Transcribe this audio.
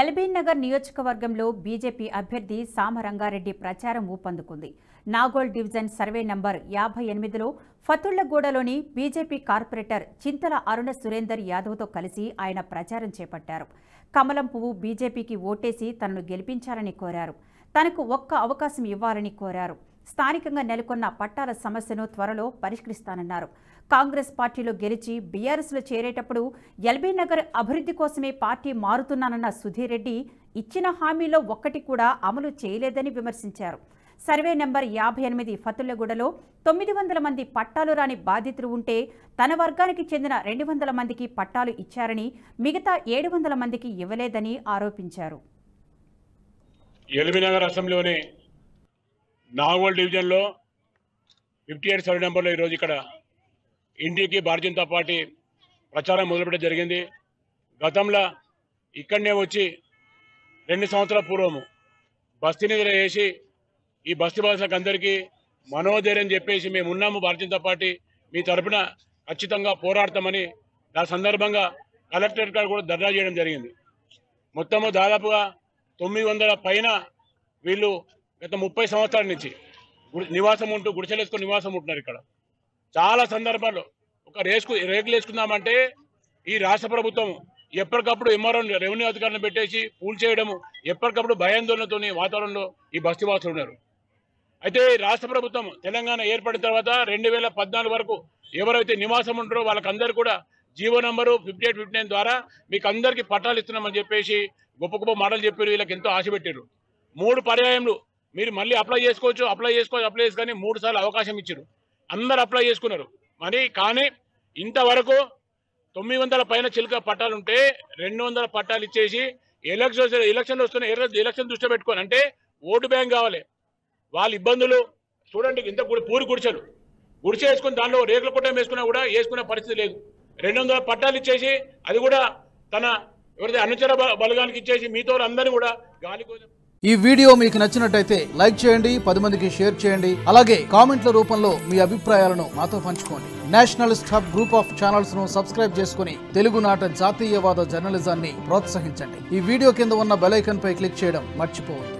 LB Nagar నియోజకవర్గంలో BJP అభ్యర్థి సామరంగారెడ్డి ప్రచారం ఊపందుకుంది నాగోల్ డివిజన్ సర్వే నంబర్ యాభై ఎనిమిదిలో ఫతుళ్లగూడలోని బీజేపీ కార్పొరేటర్ చింతల అరుణ సురేందర్ యాదవ్తో కలిసి ఆయన ప్రచారం చేపట్టారు కమలం పువ్వు బీజేపీకి ఓటేసి తనను గెలిపించాలని కోరారు తనకు ఒక్క అవకాశం ఇవ్వాలని కోరారు స్థానికంగా నెలకొన్న పట్టాల సమస్యను త్వరలో పరిష్కరిస్తానన్నారు కాంగ్రెస్ పార్టీలో గెలిచి బీఆర్ఎస్లో చేరేటప్పుడు ఎల్బీ నగర్ అభివృద్ధి కోసమే పార్టీ మారుతున్నానన్న సుధీర్ రెడ్డి ఇచ్చిన హామీలో ఒక్కటి కూడా అమలు చేయలేదని విమర్శించారు సర్వే నెంబర్ యాభై ఎనిమిది ఫతుల్లగూడలో తొమ్మిది వందల మంది పట్టాలు రాని బాధితులు ఉంటే తన వర్గానికి చెందిన రెండు వందల మందికి పట్టాలు ఇచ్చారని మిగతా ఏడు వందల మందికి ఇవ్వలేదని ఆరోపించారు ఎల్బీనగర్ అసెంబ్లీలోని నాగోల్ డివిజన్లో ఫిఫ్టీ ఎయిట్ సర్వే నెంబర్లో ఈరోజు ఇక్కడ ఇంటికి భారతీయ జనతా పార్టీ ప్రచారం మొదలుపెట్టడం జరిగింది గతంలో ఇక్కడనే వచ్చి రెండు సంవత్సరాల పూర్వము బస్తీ నిధులు వేసి ఈ బస్తీ బాసులకు అందరికీ మనోధైర్యం చెప్పేసి మేము ఉన్నాము భారతీయ జనతా పార్టీ మీ తరపున ఖచ్చితంగా పోరాడతామని దాని సందర్భంగా కలెక్టరేట్ కాడ కూడా ధర్నా చేయడం జరిగింది మొత్తము దాదాపుగా తొమ్మిది వందల పైన వీళ్ళు గత ముప్పై సంవత్సరాల నుంచి గుడి- నివాసం ఉంటూ గుడిసెలేసుకుని నివాసం ఉంటున్నారు ఇక్కడ చాలా సందర్భాల్లో ఒక రేసుకు రేకులు వేసుకుందామంటే ఈ రాష్ట్ర ప్రభుత్వం ఎప్పటికప్పుడు ఎంఆర్ఓ రెవెన్యూ అధికారులను పెట్టేసి పూల్ చేయడము ఎప్పటికప్పుడు భయాందోళనతోని వాతావరణంలో ఈ బస్తీవాసులు ఉన్నారు అయితే ఈ రాష్ట్ర ప్రభుత్వం తెలంగాణ ఏర్పడిన తర్వాత రెండు వేల పద్నాలుగు వరకు ఎవరైతే నివాసం ఉంటారో వాళ్ళకందరూ కూడా GO number fifty eight fifty nine ద్వారా మీకు అందరికీ పట్టాలు ఇస్తున్నామని చెప్పేసి గొప్ప గొప్ప మాటలు చెప్పారు వీళ్ళకి ఎంతో ఆశ పెట్టారు మూడు పర్యాయంలో మీరు మళ్ళీ అప్లై చేసుకోవచ్చు అప్లై చేసుకోవచ్చు అప్లై చేసుకొని మూడు సార్లు అవకాశం ఇచ్చారు అందరు అప్లై చేసుకున్నారు మరి కానీ ఇంతవరకు తొమ్మిది వందల పైన చిలుక పట్టాలు ఉంటే రెండు వందల పట్టాలు ఇచ్చేసి ఎలక్షన్ ఎలక్షన్లు వస్తున్నాయి ఎర్ర- ఎలక్షన్ దృష్టి పెట్టుకొని అంటే ఓటు బ్యాంక్ కావాలి వాళ్ళ ఇబ్బందులు చూడండి ఇంత గుడి పూరి గుడిసెలు గుడిసె వేసుకుని దానిలో రేకుల కుట్టం వేసుకున్నా కూడా వేసుకునే పరిస్థితి లేదు రెండు వందల పట్టాలు ఇచ్చేసి అది కూడా తన ఎవరైతే అనుచర బ- బలగానికి ఇచ్చేసి మీతో అందరినీ కూడా గాలి కోసం ఈ వీడియో మీకు నచ్చినట్టయితే లైక్ చేయండి పది మందికి షేర్ చేయండి అలాగే కామెంట్ల రూపంలో మీ అభిప్రాయాలను మాతో పంచుకోండి nationalist hub group of channels ను సబ్స్క్రైబ్ చేసుకుని తెలుగునాట జాతీయవాద జర్నలిజాన్ని ప్రోత్సహించండి ఈ వీడియో కింద ఉన్న బెల్ ఐకాన్ పై క్లిక్ చేయడం మర్చిపోవద్దు